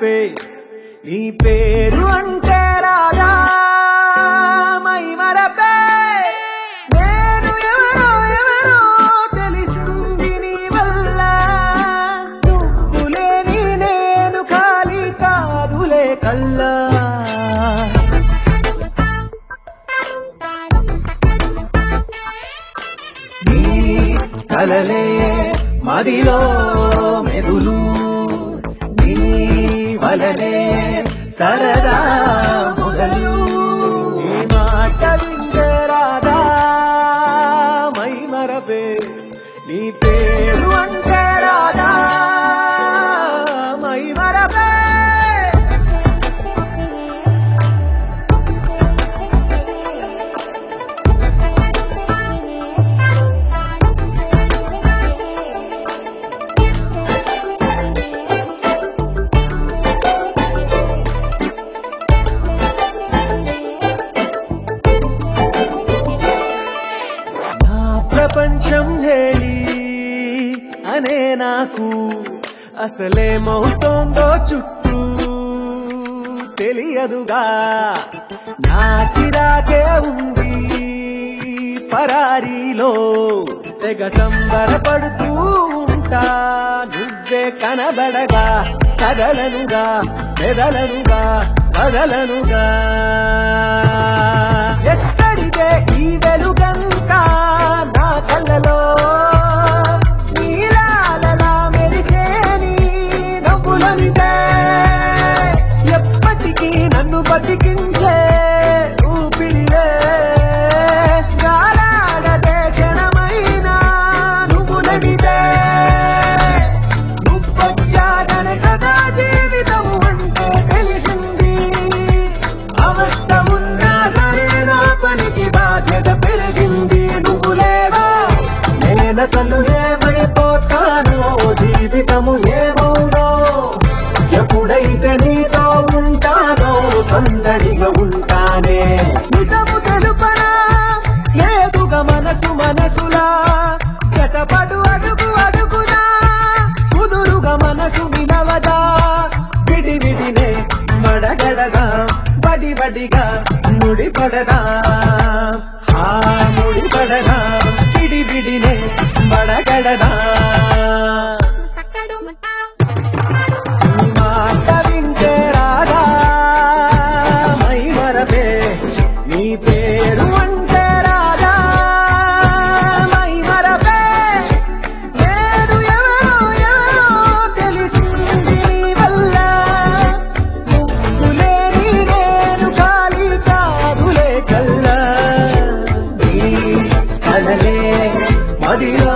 మరపే నీ పేరు అంటే రాదా మై మరపే నేను ఎవరో ఎవరో తెలిసింది నీ వల్ల నువ్వు లేని నేను ఖాళీ కాదులే కల్లా నీ కలలే మదిలో మెదులు నీ వలనే సరదా మొదలు నీ మాట వింటే రాదా మై మరపే నీ పేరు అంటే రాదా మై మరపే నా ప్రపంచం ಹೇಳಿ అనే నాకు అసలేమవుతోందో చుట్టూ తెలియదుగా నా చిరాకే ఉంది పరారీలో తెగ సంబరపడుతూ ఉంటా నువ్వే కనబడగా కదలనుగా పెదలనుగా కదలనుగా ఎక్కడిదే ఈ వెలుగంతా నా కళ్ళలో నీలాలలా మెరిసే నీ నవ్వులంటే ఎప్పటికీ నన్ను బతికించే ఊపిరిలే గాలాడదే క్షణమైనా నువ్వు నడితే నువ్వొచ్చాగనే కదా జీవితం అంటే తెలిసింది అవస్థ ఉన్నా సరే నా పనికి బాధ్యత పెరిగింది నువ్వు లేవా నేనసలు ఏమైపోతానో జీవితము ఏమవునో ఎప్పుడైతే నీతో ఉంటానో సందడిగా ఉంటానే నిజము తెలుపనా ఏదుగా మనసు మనసులా గటపడు అడుగు అడుగునా కుదురుగా మనసు వినవదా విడి విడినే మడగడగా బడి బడిగా ముడిపడదా ఆ ముడిపడదా విడి విడినే మడగడదా నీ మాట వింటే రాదా మై మరపే నీ పేరు అంటే రాదా మై మరపే నేను ఎవరో ఎవరో తెలిసింది నీ వల్ల నువ్వు లేని నేను ఖాళీ కాదులే కల్లా నీ కలలే మదిలో